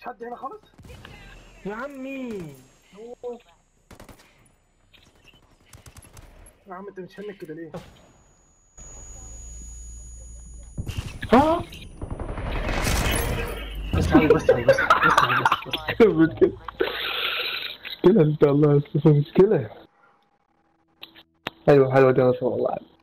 مش حد هنا خالص يا عمي يا عم انت متشنك كده ليه اه بس علي بس علي بس بس علي بس بس مشكلة مشكلة انت والله يا أستاذ، مشكلة حلوة حلوة دي انا والله